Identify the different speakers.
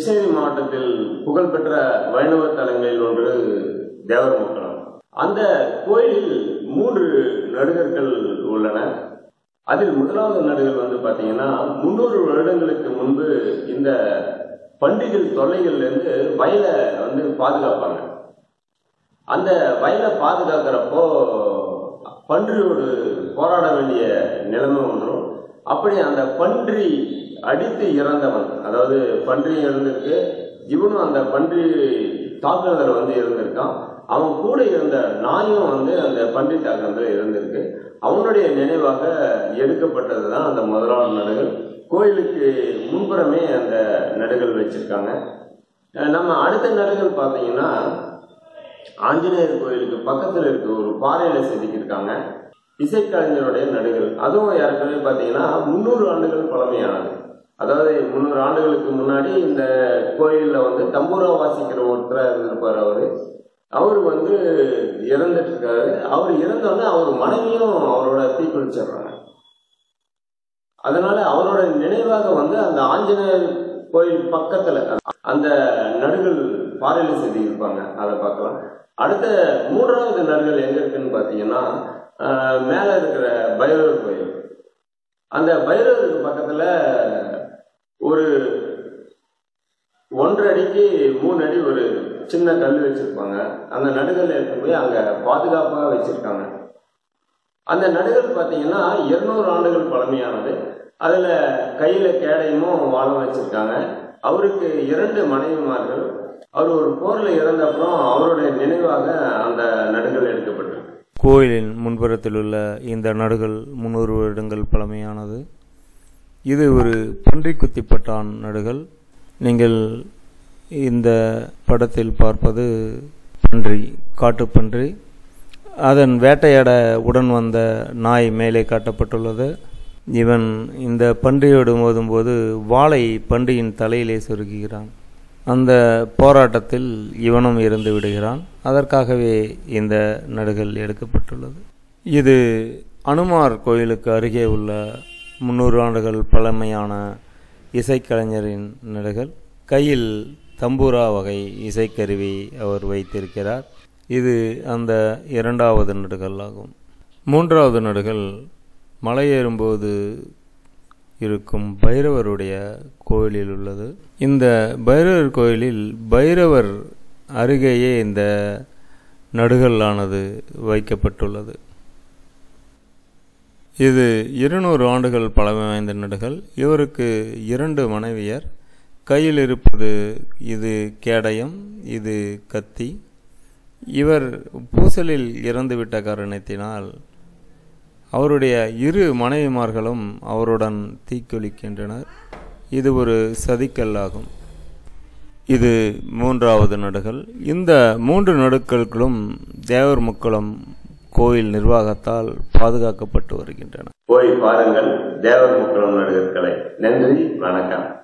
Speaker 1: கிருஷ்ணகிரி மாவட்டத்தில் புகழ்பெற்ற வைணவ தலங்களில் ஒன்று தேவரமுக்கலம் அந்த கோயிலில் மூன்று நடுகர்கள் உள்ளன அதில் முதலாவது நடுகள் வந்து பாத்தீங்கன்னா முன்னூறு வருடங்களுக்கு முன்பு இந்த பண்டிகள் தொல்லைகள்ல இருந்து வயலை வந்து பாதுகாப்பாங்க அந்த வயலை பாதுகாக்கிறப்போ பன்றியோடு போராட வேண்டிய நிலைமை வந்துடும் அப்படி அந்த பன்றி அடித்து இறந்தவன் அதாவது பன்றி இறந்திருக்கு இவனும் அந்த பன்றி தாக்குதல் வந்து இருந்திருக்கான் அவன் கூட இருந்த நாயும் வந்து அந்த பன்றி தாக்குதல் இருந்திருக்கு அவனுடைய நினைவாக எடுக்கப்பட்டது தான் அந்த முதலாவது நடுகள் கோயிலுக்கு முன்புறமே அந்த நடுகள் வச்சிருக்காங்க அஹ் நம்ம அடுத்த நடுகள் பார்த்தீங்கன்னா ஆஞ்சநேயர் கோயிலுக்கு பக்கத்தில் இருக்க ஒரு பாறையில செதுக்கியிருக்காங்க இசைக்கலைஞருடைய நடுகள் அதுவும் ஏற்கனவே பார்த்தீங்கன்னா முந்நூறு ஆண்டுகள் பழமையானது அதாவது முந்நூறு ஆண்டுகளுக்கு முன்னாடி இந்த கோயிலில் வந்து தம்பூரா வாசிக்கிற ஒருத்தராக இருந்திருப்பார் அவரு அவர் வந்து இறந்துட்டு இருக்காரு அவர் இறந்தோடனே அவர் மனைவியும் அவரோட தீக்குளிச்சிடுறாங்க அதனால அவரோட நினைவாக வந்து அந்த ஆஞ்சநேயர் கோயில் பக்கத்துல அந்த நடுகள் பாறையில செதுக்கியிருப்பாங்க அதை பார்க்கலாம் அடுத்த மூன்றாவது நடுகள் எங்க இருக்குன்னு பாத்தீங்கன்னா ஆஹ், மேல இருக்கிற பைரவர் கோயில் அந்த பைரவருக்கு பக்கத்துல ஒரு ஒன்றரை அடிக்கு மூணு அடி ஒரு சின்ன கல் வச்சிருப்பாங்க அந்த நடுகள் எடுத்து போய் அங்க பாதுகாப்பாக வச்சிருக்காங்க அந்த நடுகள் பார்த்தீங்கன்னா இருநூறு ஆண்டுகள் பழமையானது அதுல கையில கேடயமும் வாழும் வச்சிருக்காங்க அவருக்கு இரண்டு மனைவிமார்கள் அவர் ஒரு போர்ல இறந்தப்புறம் அவருடைய நினைவாக அந்த நடுகள் எடுக்கப்பட்டிருக்கு
Speaker 2: கோயிலின் முன்புறத்தில் உள்ள இந்த நடுகள் முன்னூறு வருடங்கள் பழமையானது இது ஒரு பன்றி குத்திப்பட்டான் நடுகள் நீங்கள் இந்த படத்தில் பார்ப்பது பன்றி காட்டுப்பன்றி அதன் வேட்டையாட உடன் வந்த நாய் மேலே காட்டப்பட்டுள்ளது இவன் இந்த பன்றியோடு மோதும்போது வாளை பன்றியின் தலையிலே சொருகுகிறான் அந்த போராட்டத்தில் இவனும் இறந்து விடுகிறான் அதற்காகவே இந்த நடுகள் எடுக்கப்பட்டுள்ளது இது அனுமார் கோயிலுக்கு அருகே உள்ள முன்னூறு ஆண்டுகள் பழமையான இசைக்கலைஞரின் நடுகள் கையில் தம்பூரா வகை இசைக்கருவி அவர் வைத்திருக்கிறார் இது அந்த இரண்டாவது நடுகள் ஆகும் மூன்றாவது நடுகள் மலையேறும்போது இருக்கும் பைரவருடைய கோயிலில் உள்ளது இந்த பைரவர் கோயிலில் பைரவர் அருகேயே இந்த நடுகல்லானது வைக்கப்பட்டுள்ளது இது இருநூறு ஆண்டுகள் பழமை வாய்ந்த நடுகள் இவருக்கு இரண்டு மனைவியர் கையில் இருப்பது இது கேடயம் இது கத்தி இவர் பூசலில் இறந்துவிட்ட காரணத்தினால் அவருடைய இரு மனைவிமார்களும் அவருடன் தீக்குளிக்கின்றனர் இது ஒரு சதிக்கல்லாகும் இது மூன்றாவது நடுகள் இந்த மூன்று நடுக்களும் தேவர் முக்குளம் கோயில் நிர்வாகத்தால் பாதுகாக்கப்பட்டு வருகின்றன
Speaker 1: போய் பாருங்கள் தேவர் முக்குளம் நடுகர்களை நன்றி வணக்கம்